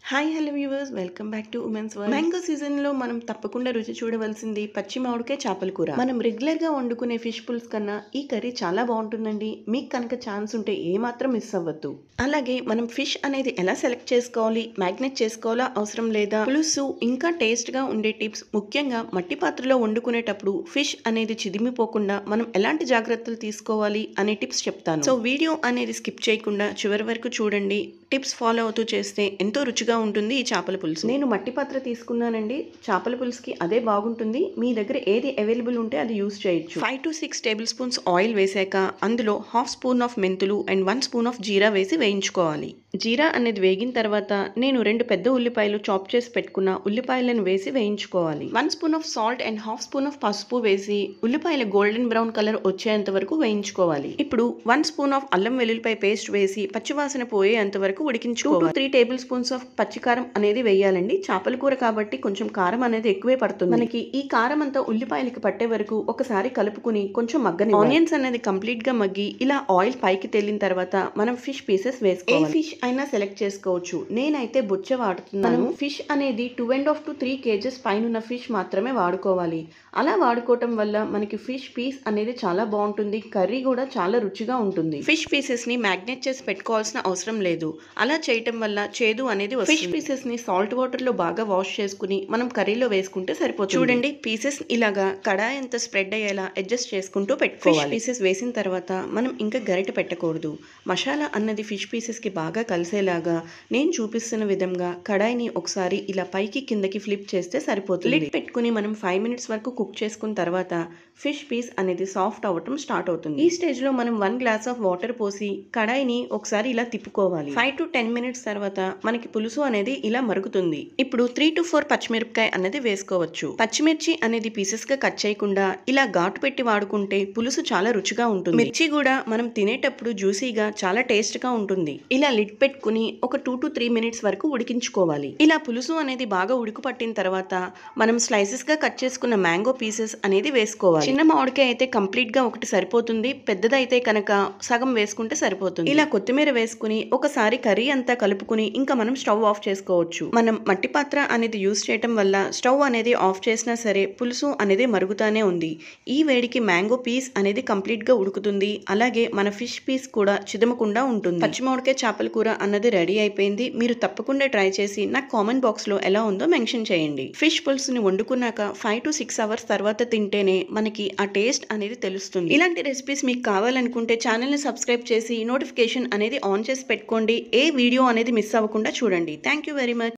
hi hello viewers welcome back to women's world mango season లో మనం తప్పకుండా రుచి చూడవలసింది పచ్చి మామిడికాయ చేపల కూర మనం రెగ్యులర్ గా వండుకునే ఫిష్ పుల్స్ కన్నా ఈ కర్రీ చాలా బాగుంటుందండి మీకు కనుక ఛాన్స్ ఉంటే ఏ మాత్రం మిస్ అవ్వద్దు అలాగే మనం ఫిష్ అనేది ఎలా సెలెక్ట్ చేసుకోవాలి మ్యాగ్నెట్ చేసుకోవాలా అవసరం లేదా పులుసు ఇంకా టేస్ట్ గా ఉండే టిప్స్ ముఖ్యంగా మట్టి పాత్రలో వండుకునేటప్పుడు ఫిష్ అనేది చిదిమిపోకుండా మనం ఎలాంటి జాగ్రత్తలు తీసుకోవాలి అనే టిప్స్ చెప్తాను సో వీడియో అనేది స్కిప్ చేయకుండా చివరి వరకు చూడండి టిప్స్ ఫాలో అవుతూ చేస్తే ఎంతో రుచిగా ఉంటుంది ఈ చేపల పులుసు నేను మట్టి పాత్ర తీసుకున్నానండి చేపల పులుసుకి అదే బాగుంటుంది మీ దగ్గర ఏది అవైలబుల్ ఉంటే అది యూస్ చేయొచ్చు five to six tablespoons oil వేసాక అందులో హాఫ్ స్పూన్ ఆఫ్ మెంతులు and one spoon of jeera వేసి వేయించుకోవాలి జీరా అనేది వేగిన తర్వాత నేను రెండు పెద్ద ఉల్లిపాయలు చాప్ చేసి పెట్టుకున్న ఉల్లిపాయలను వేసి వేయించుకోవాలి one spoon of salt and half spoon of పసుపు వేసి ఉల్లిపాయలు గోల్డెన్ బ్రౌన్ కలర్ వచ్చేంత వరకు వేయించుకోవాలి ఇప్పుడు వన్ స్పూన్ ఆఫ్ అల్లం వెల్లుల్లిపాయ పేస్ట్ వేసి పచ్చివాసన పోయేంత వరకు ఉడికించుకోవాలి త్రీ టేబుల్ స్పూన్స్ ఆఫ్ పచ్చికారం అనేది వేయాలండి చేపల కూర కాబట్టి కొంచెం కారం అనేది ఎక్కువే పడుతుంది మనకి ఈ కారం అంతా ఉల్లిపాయలకి పట్టే వరకు ఒకసారి కలుపుకుని కొంచెం మగ్గని ఆనియన్స్ అనేది కంప్లీట్ గా మగ్గి ఇలా ఆయిల్ పైకి తేలిన తర్వాత మనం ఫిష్ పీసెస్ వేసుకోవాలి ఏ ఫిష్ అయినా సెలెక్ట్ చేసుకోవచ్చు నేనైతే బొచ్చ వాడుతున్నాను ఫిష్ అనేది two and half to three KGs పైన ఉన్న ఫిష్ మాత్రమే వాడుకోవాలి అలా వాడుకోవటం వల్ల మనకి ఫిష్ పీస్ అనేది చాలా బాగుంటుంది కర్రీ కూడా చాలా రుచిగా ఉంటుంది ఫిష్ పీసెస్ ని మ్యాగ్నేట్ చేసి పెట్టుకోవాల్సిన అవసరం లేదు అలా చేయటం వల్ల చేదు అనేది ఫిష్ పీసెస్ ని సాల్ట్ వాటర్ లో బాగా వాష్ చేసుకుని మనం కర్రీలో వేసుకుంటే సరిపోతుంది చూడండి పీసెస్ ఇలాగా కడాయి ఎంత స్ప్రెడ్ అయ్యేలా అడ్జస్ట్ చేసుకుంటూ పెట్టుకోవాలి పీసెస్ వేసిన తర్వాత మనం ఇంకా గరిట పెట్టకూడదు మసాలా అన్నది ఫిష్ పీసెస్ కి బాగా కలిసేలాగా నేను చూపిస్తున్న విధంగా కడాయిని ఒకసారి ఇలా పైకి కిందకి ఫ్లిప్ చేస్తే సరిపోతుంది లిడ్ పెట్టుకుని మనం ఫైవ్ మినిట్స్ వరకు కుక్ చేసుకున్న తర్వాత ఫిష్ పీస్ అనేది సాఫ్ట్ అవ్వటం స్టార్ట్ అవుతుంది ఈ స్టేజ్ లో మనం వన్ గ్లాస్ ఆఫ్ వాటర్ పోసి కడాయిని ఒకసారి ఇలా తిప్పుకోవాలి ఫైవ్ టు టెన్ మినిట్స్ తర్వాత మనకి పులుసు అనేది ఇలా మరుగుతుంది ఇప్పుడు త్రీ టు ఫోర్ పచ్చిమిరపకాయ అనేది వేసుకోవచ్చు పచ్చిమిర్చి అనేది పీసెస్ గా కట్ చేయకుండా ఇలా ఘాటు పెట్టి వాడుకుంటే పులుసు చాలా రుచిగా ఉంటుంది మిర్చి కూడా మనం తినేటప్పుడు జ్యూసీగా చాలా టేస్ట్ గా ఉంటుంది ఇలా లిడ్ పెట్టుకుని ఒక టూ టు త్రీ మినిట్స్ వరకు ఉడికించుకోవాలి ఇలా పులుసు అనేది బాగా ఉడుకు పట్టిన తర్వాత మనం స్లైసెస్ గా కట్ చేసుకున్న మ్యాంగో పీసెస్ అనేది వేసుకోవాలి చిన్న మామిడికాయ అయితే కంప్లీట్ గా ఒకటి సరిపోతుంది పెద్దదైతే కనుక సగం వేసుకుంటే సరిపోతుంది ఇలా కొత్తిమీర వేసుకుని ఒకసారి కర్రీ అంతా కలుపుకుని ఇంకా మనం స్టవ్ ఆఫ్ చేసుకోవచ్చు మనం మట్టి పాత్ర అనేది యూస్ చేయటం వల్ల స్టవ్ అనేది ఆఫ్ చేసినా సరే పులుసు అనేది మరుగుతానే ఉంది ఈ వేడికి మ్యాంగో పీస్ అనేది కంప్లీట్ గా ఉడుకుతుంది అలాగే మన ఫిష్ పీస్ కూడా చిదమకుండా ఉంటుంది పచ్చి మామిడికాయ చేపల కూర అన్నది రెడీ అయిపోయింది మీరు తప్పకుండా ట్రై చేసి నాకు కామెంట్ బాక్స్ లో ఎలా ఉందో మెన్షన్ చేయండి ఫిష్ పులుసుని వండుకున్నాక ఫైవ్ టు సిక్స్ అవర్స్ తర్వాత తింటేనే మనకి ఆ టేస్ట్ అనేది తెలుస్తుంది ఇలాంటి రెసిపీస్ మీకు కావాలనుకుంటే ఛానల్ ని సబ్స్క్రైబ్ చేసి నోటిఫికేషన్ అనేది ఆన్ చేసి పెట్టుకోండి ఏ వీడియో అనేది మిస్ అవ్వకుండా చూడండి థ్యాంక్ యూ వెరీ మచ్